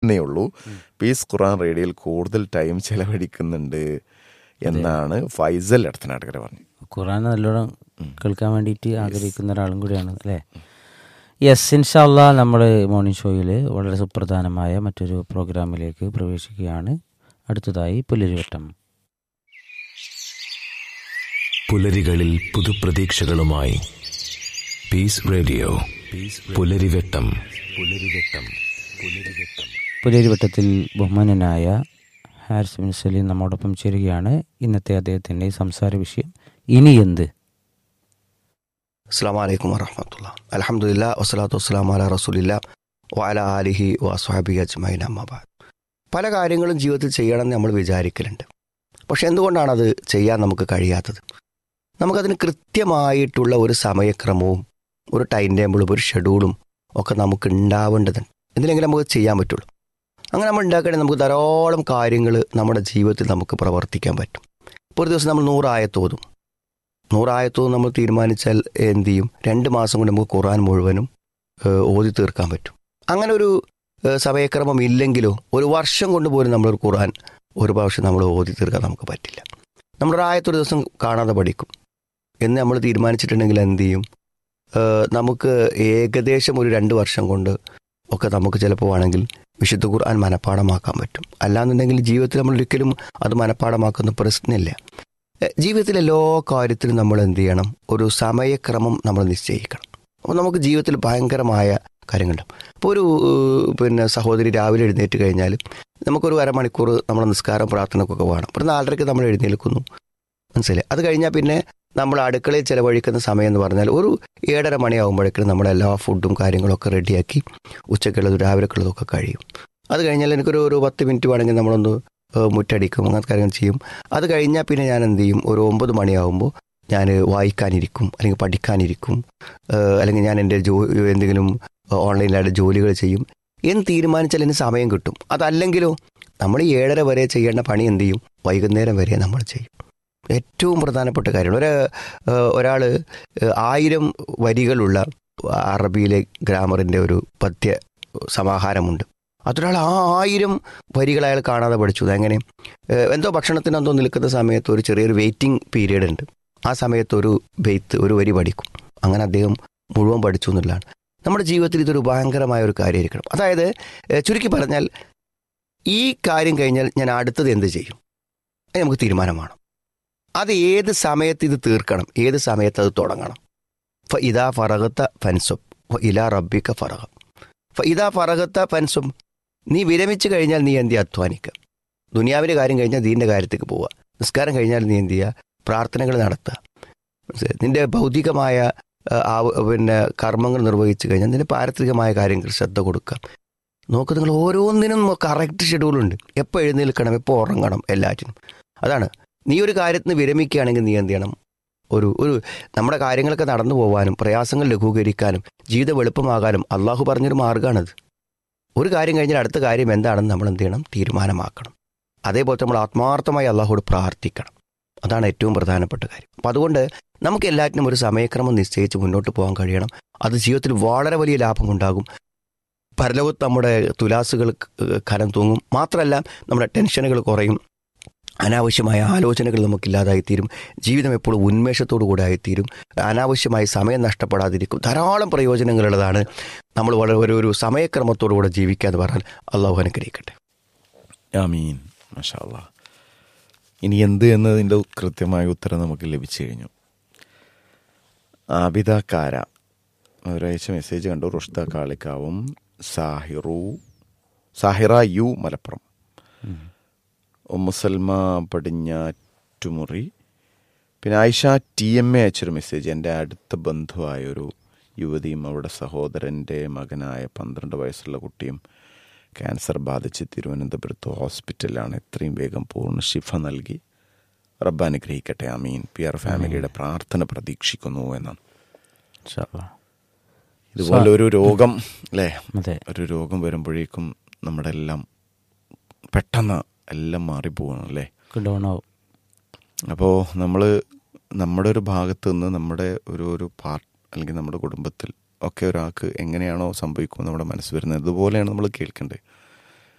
എന്നേ ഉള്ളൂ പീസ് ഖുറാൻ റേഡിയോയിൽ കൂടുതൽ ടൈം ചെലവഴിക്കുന്നുണ്ട് എന്നാണ് ഫൈസൽ എടത്തനാട്ടുകര പറഞ്ഞു ഖുറാൻ നല്ലോണം കേൾക്കാൻ വേണ്ടിയിട്ട് ആഗ്രഹിക്കുന്ന ഒരാളും കൂടിയാണ് അല്ലേ യെസ് ഇൻഷാല്ല നമ്മൾ മോർണിംഗ് ഷോയിൽ വളരെ സുപ്രധാനമായ മറ്റൊരു പ്രോഗ്രാമിലേക്ക് പ്രവേശിക്കുകയാണ് അടുത്തതായി പുലരിവട്ടം പുലരികളിൽ പുതുപ്രതീക്ഷകളുമായി പീസ് റേഡിയോ പുലരിവെട്ടം പുലരിവെട്ടം പുലരിവെട്ടം പുലരിവട്ടത്തിൽ ബഹുമാനനായ ഹാരിസ് ബിൻ സലീം നമ്മോടൊപ്പം ചേരുകയാണ് ഇന്നത്തെ അദ്ദേഹത്തിൻ്റെ സംസാര വിഷയം ഇനി എന്ത് അസ്സാം വലൈക്കും വറഹമത്തുള്ള അലഹമുല്ല വസ്സലാത്തു വസ്സലാം അല റസൂലില്ല വഅല ആലിഹി വസ്ഹാബി അജ്മൈൻ അമ്മബാദ് പല കാര്യങ്ങളും ജീവിതത്തിൽ ചെയ്യണമെന്ന് നമ്മൾ വിചാരിക്കലുണ്ട് പക്ഷെ എന്തുകൊണ്ടാണ് അത് ചെയ്യാൻ നമുക്ക് കഴിയാത്തത് നമുക്കതിന് കൃത്യമായിട്ടുള്ള ഒരു സമയക്രമവും ഒരു ടൈം ടേബിളും ഒരു ഷെഡ്യൂളും ഒക്കെ നമുക്ക് ഉണ്ടാവേണ്ടതുണ്ട് എന്തിനെങ്കിലും നമുക്ക് ചെയ്യാൻ പറ്റുള്ളൂ അങ്ങനെ നമ്മൾ ഉണ്ടാക്കുകയാണെങ്കിൽ നമുക്ക് ധാരാളം കാര്യങ്ങൾ നമ്മുടെ ജീവിതത്തിൽ നമുക്ക് പ്രവർത്തിക്കാൻ പറ്റും ഇപ്പോൾ ഒരു ദിവസം നമ്മൾ നൂറായത്തോതും നൂറായത്തോതും നമ്മൾ തീരുമാനിച്ചാൽ എന്ത് ചെയ്യും രണ്ട് മാസം കൊണ്ട് നമുക്ക് ഖുറാൻ മുഴുവനും ഏഹ്, ഓതി തീർക്കാൻ പറ്റും അങ്ങനെ ഒരു ഏഹ്, സമയക്രമം ഇല്ലെങ്കിലോ ഒരു വർഷം കൊണ്ട് പോലും നമ്മളൊരു ഖുറാൻ ഒരു പ്രാവശ്യം നമ്മൾ ഓതി തീർക്കാൻ നമുക്ക് പറ്റില്ല നമ്മളൊരു ആയത്തൊരു ദിവസം കാണാതെ പഠിക്കും എന്ന് നമ്മൾ തീരുമാനിച്ചിട്ടുണ്ടെങ്കിൽ എന്ത് ചെയ്യും ഏഹ്, നമുക്ക് ഏകദേശം ഒരു രണ്ട് വർഷം കൊണ്ട് ഒക്കെ നമുക്ക് ചിലപ്പോൾ ആണെങ്കിൽ വിശുദ്ധ ഖുർആൻ മനഃപ്പാടമാക്കാൻ പറ്റും അല്ലാന്നുണ്ടെങ്കിൽ ജീവിതത്തിൽ നമ്മൾ ഒരിക്കലും അത് മനഃപ്പാടമാക്കുന്ന പ്രശ്നമില്ല എഹ് ജീവിതത്തിലെ എല്ലാ കാര്യത്തിലും നമ്മൾ എന്ത് ചെയ്യണം ഒരു സമയക്രമം നമ്മൾ നിശ്ചയിക്കണം അപ്പോൾ നമുക്ക് ജീവിതത്തിൽ ഭയങ്കരമായ കാര്യങ്ങളുണ്ടാവും ഇപ്പോൾ ഒരു ഏഹ്, പിന്നെ സഹോദരി രാവിലെ എഴുന്നേറ്റ് കഴിഞ്ഞാൽ നമുക്കൊരു അരമണിക്കൂർ നമ്മുടെ നിസ്കാരം പ്രാർത്ഥനക്കൊക്കെ വേണം ഒരു നാലരയ്ക്ക് നമ്മൾ എഴുന്നേൽക്കുന്നു മനസ്സിലായി അത് കഴിഞ്ഞാൽ പിന്നെ നമ്മൾ അടുക്കളയിൽ ചിലവഴിക്കുന്ന സമയം എന്ന് പറഞ്ഞാൽ ഒരു ഏഴര മണിയാകുമ്പോഴേക്കും നമ്മുടെ എല്ലാ ഫുഡും കാര്യങ്ങളൊക്കെ റെഡിയാക്കി ഉച്ചക്കുള്ളതും രാവിലേക്കുള്ളതൊക്കെ കഴിയും അത് കഴിഞ്ഞാൽ എനിക്കൊരു ഒരു പത്ത് മിനിറ്റ് വേണമെങ്കിൽ നമ്മളൊന്ന് ഏഹ്, മുറ്റടിക്കും അങ്ങനത്തെ കാര്യങ്ങൾ ചെയ്യും അത് കഴിഞ്ഞാൽ പിന്നെ ഞാൻ എന്ത് ചെയ്യും ഒരു ഒമ്പത് മണിയാകുമ്പോൾ ഞാൻ വായിക്കാനിരിക്കും അല്ലെങ്കിൽ പഠിക്കാനിരിക്കും ഏഹ്, അല്ലെങ്കിൽ ഞാൻ എൻ്റെ ജോ എന്തെങ്കിലും ഓൺലൈനിലായിട്ട് ജോലികൾ ചെയ്യും എന്ന് തീരുമാനിച്ചാൽ എനിക്ക് സമയം കിട്ടും അതല്ലെങ്കിലോ നമ്മൾ ഈ ഏഴര വരെ ചെയ്യേണ്ട പണി എന്ത് ചെയ്യും വൈകുന്നേരം വരെ നമ്മൾ ചെയ്യും ഏറ്റവും പ്രധാനപ്പെട്ട കാര്യമാണ് ഒരു ഒരാൾ ആയിരം വരികളുള്ള അറബിയിലെ ഗ്രാമറിൻ്റെ ഒരു പദ്യ സമാഹാരമുണ്ട് അതൊരാൾ ആ ആയിരം വരികൾ അയാൾ കാണാതെ പഠിച്ചു അതെങ്ങനെ ഏഹ് എന്തോ ഭക്ഷണത്തിന് എന്തോ നിൽക്കുന്ന സമയത്ത് ഒരു ചെറിയൊരു വെയിറ്റിംഗ് പീരീഡ് ഉണ്ട് ആ സമയത്ത് ഒരു ബെയ്ത്ത് ഒരു വരി പഠിക്കും അങ്ങനെ അദ്ദേഹം മുഴുവൻ പഠിച്ചു എന്നുള്ളതാണ് നമ്മുടെ ജീവിതത്തിൽ ഇതൊരു ഭയങ്കരമായ ഒരു കാര്യമായിരിക്കണം അതായത് ഏഹ് ചുരുക്കി പറഞ്ഞാൽ ഈ കാര്യം കഴിഞ്ഞാൽ ഞാൻ അടുത്തത് എന്ത് ചെയ്യും അത് നമുക്ക് തീരുമാനമാണ് അത് ഏത് സമയത്ത് ഇത് തീർക്കണം ഏത് സമയത്ത് അത് തുടങ്ങണം ഫ ഇതാ ഫറകത്ത ഫൻസും ഫ ഇലാ റബ്ബിക്ക ഫറകം ഫ ഇതാ ഫറകത്ത ഫൻസും നീ വിരമിച്ചു കഴിഞ്ഞാൽ നീ എന്ത് ചെയ്യുക അധ്വാനിക്കുക ദുനിയാവിൻ്റെ കാര്യം കഴിഞ്ഞാൽ ദീൻ്റെ കാര്യത്തേക്ക് പോവുക നിസ്കാരം കഴിഞ്ഞാൽ നീ എന്ത് ചെയ്യുക പ്രാർത്ഥനകൾ നടത്തുക മനസ്സിലായോ? നിന്റെ ഭൗതികമായ ആ, ആവ- പിന്നെ കർമ്മങ്ങൾ നിർവഹിച്ചു കഴിഞ്ഞാൽ നിന്റെ പാരത്രികമായ കാര്യങ്ങൾ ശ്രദ്ധ കൊടുക്കുക നോക്ക് നിങ്ങൾ ഓരോന്നിനും കറക്റ്റ് ഷെഡ്യൂളുണ്ട് എപ്പോൾ എഴുന്നേൽക്കണം എപ്പോൾ ഉറങ്ങണം എല്ലാറ്റിനും അതാണ് നീ ഒരു കാര്യത്തിന് വിരമിക്കുകയാണെങ്കിൽ നീ എന്ത് ചെയ്യണം ഒരു ഒരു നമ്മുടെ കാര്യങ്ങളൊക്കെ നടന്നു പോകാനും പ്രയാസങ്ങൾ ലഘൂകരിക്കാനും ജീവിതം എളുപ്പമാകാനും അള്ളാഹു പറഞ്ഞൊരു മാർഗ്ഗമാണത് ഒരു കാര്യം കഴിഞ്ഞാൽ അടുത്ത കാര്യം എന്താണെന്ന് നമ്മൾ എന്ത് ചെയ്യണം തീരുമാനമാക്കണം അതേപോലെ നമ്മൾ ആത്മാർത്ഥമായി അള്ളാഹുവോട് പ്രാർത്ഥിക്കണം അതാണ് ഏറ്റവും പ്രധാനപ്പെട്ട കാര്യം അപ്പം അതുകൊണ്ട് നമുക്ക് എല്ലാറ്റിനും ഒരു സമയക്രമം നിശ്ചയിച്ച് മുന്നോട്ട് പോകാൻ കഴിയണം അത് ജീവിതത്തിൽ വളരെ വലിയ ലാഭമുണ്ടാകും പരലോകത്ത് നമ്മുടെ തുലാസുകൾ ഖനം തൂങ്ങും മാത്രമല്ല നമ്മുടെ ടെൻഷനുകൾ കുറയും അനാവശ്യമായ ആലോചനകൾ നമുക്കില്ലാതായിത്തീരും ജീവിതം എപ്പോഴും ഉന്മേഷത്തോടു കൂടെ ആയിത്തീരും അനാവശ്യമായി സമയം നഷ്ടപ്പെടാതിരിക്കും ധാരാളം പ്രയോജനങ്ങളുള്ളതാണ് നമ്മൾ വളരെ ഒരു ഒരു സമയക്രമത്തോടു കൂടെ ജീവിക്കുക എന്ന് പറഞ്ഞാൽ അള്ളാഹു അനുഗ്രഹിക്കട്ടെ ആമീൻ മാഷാ അല്ലാ ഇനി എന്ത് എന്നതിൻ്റെ കൃത്യമായ ഉത്തരം നമുക്ക് ലഭിച്ചു കഴിഞ്ഞു ആബിദ കാര ഒരാഴ്ച മെസ്സേജ് കണ്ടു റുഷ്ത കാളിക്കാവും സാഹിറു സാഹിറ യു മലപ്പുറം ഉമ്മുസൽമ പടിഞ്ഞാറ്റുമുറി പിന്നെ ആയിഷ ടി എം എ അയച്ചൊരു മെസ്സേജ് എൻ്റെ അടുത്ത ബന്ധുവായൊരു യുവതിയും അവരുടെ സഹോദരൻ്റെ മകനായ പന്ത്രണ്ട് വയസ്സുള്ള കുട്ടിയും ക്യാൻസർ ബാധിച്ച് തിരുവനന്തപുരത്ത് ഹോസ്പിറ്റലിലാണ് എത്രയും വേഗം പൂർണ്ണ ശിഫ നൽകി റബ്ബ് അനുഗ്രഹിക്കട്ടെ അമീൻ പി ആർ ഫാമിലിയുടെ പ്രാർത്ഥന പ്രതീക്ഷിക്കുന്നു എന്നാണ് ഇൻഷാ അല്ലാ. ഇതുപോലെ ഒരു രോഗം അല്ലേ അതെ ഒരു രോഗം വരുമ്പോഴേക്കും നമ്മുടെ എല്ലാം പെട്ടെന്ന് എല്ലാം മാറിപ്പോവാണ് അല്ലേ ഡൗൺ ആവും അപ്പോൾ നമ്മൾ നമ്മുടെ ഒരു ഭാഗത്ത് നിന്ന് നമ്മുടെ ഒരു ഒരു പാർട്ട് അല്ലെങ്കിൽ നമ്മുടെ കുടുംബത്തിൽ ഒക്കെ ഒരാൾക്ക് എങ്ങനെയാണോ സംഭവിക്കുക നമ്മുടെ മനസ്സ് വരുന്നത് അതുപോലെയാണ് നമ്മൾ കേൾക്കേണ്ടത്